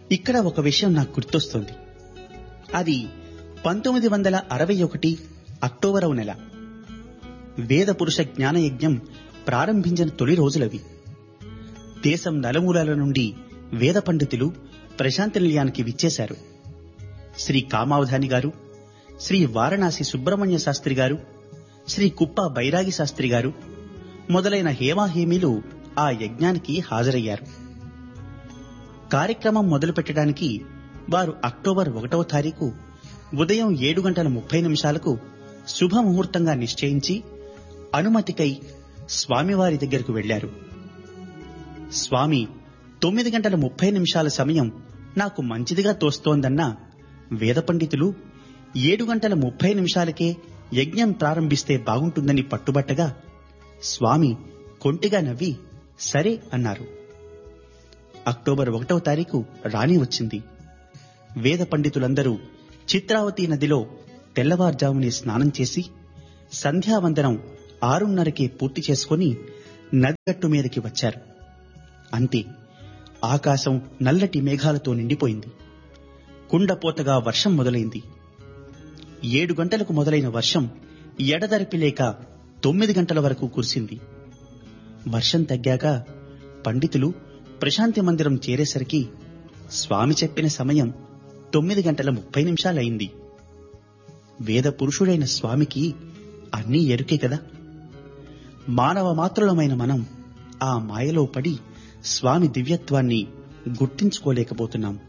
ఇక్కడ ఒక విషయం నాకు గుర్తొస్తుంది అది పంతొమ్మిది వందల అరవై ఒకటి అక్టోబరవ నెల వేద పురుష జ్ఞానయజ్ఞం ప్రారంభించిన తొలి రోజులవి దేశం నలుమూలల నుండి వేద పండితులు ప్రశాంతి నిలయానికి విచ్చేశారు శ్రీ కామావధాని గారు శ్రీ వారణాసి సుబ్రహ్మణ్య శాస్త్రి గారు శ్రీ కుప్ప బైరాగి శాస్త్రి గారు మొదలైన హేమాహేమీలు ఆ యజ్ఞానికి హాజరయ్యారు కార్యక్రమం మొదలుపెట్టడానికి వారు అక్టోబర్ ఒకటవ తారీఖు ఉదయం ఏడు గంటల ముప్పై నిమిషాలకు శుభముహూర్తంగా నిశ్చయించి అనుమతికై స్వామివారి దగ్గరకు వెళ్లారు స్వామి తొమ్మిది గంటల ముప్పై నిమిషాల సమయం నాకు మంచిదిగా తోస్తోందన్న వేద పండితులు ఏడు గంటల ముప్పై నిమిషాలకే యజ్ఞం ప్రారంభిస్తే బాగుంటుందని పట్టుబట్టగా స్వామి కొంటిగా నవ్వి సరే అన్నారు అక్టోబర్ ఒకటవ తారీఖు రాణి వచ్చింది వేద పండితులందరూ చిత్రావతి నదిలో తెల్లవారుజామునే స్నానం చేసి సంధ్యావందనం ఆరున్నరకే పూర్తి చేసుకుని నదిగట్టు మీదకి వచ్చారు అంతే ఆకాశం నల్లటి మేఘాలతో నిండిపోయింది కుండపోతగా వర్షం మొదలైంది ఏడు గంటలకు మొదలైన వర్షం ఎడదరిపి లేక తొమ్మిది గంటల వరకు కురిసింది వర్షం తగ్గాక పండితులు ప్రశాంతి మందిరం చేరేసరికి స్వామి చెప్పిన సమయం తొమ్మిది గంటల ముప్పై నిమిషాలయింది వేద పురుషుడైన స్వామికి అన్నీ ఎరుకే కదా మానవ మాత్రులమైన మనం ఆ మాయలో పడి స్వామి దివ్యత్వాన్ని గుర్తించుకోలేకపోతున్నాం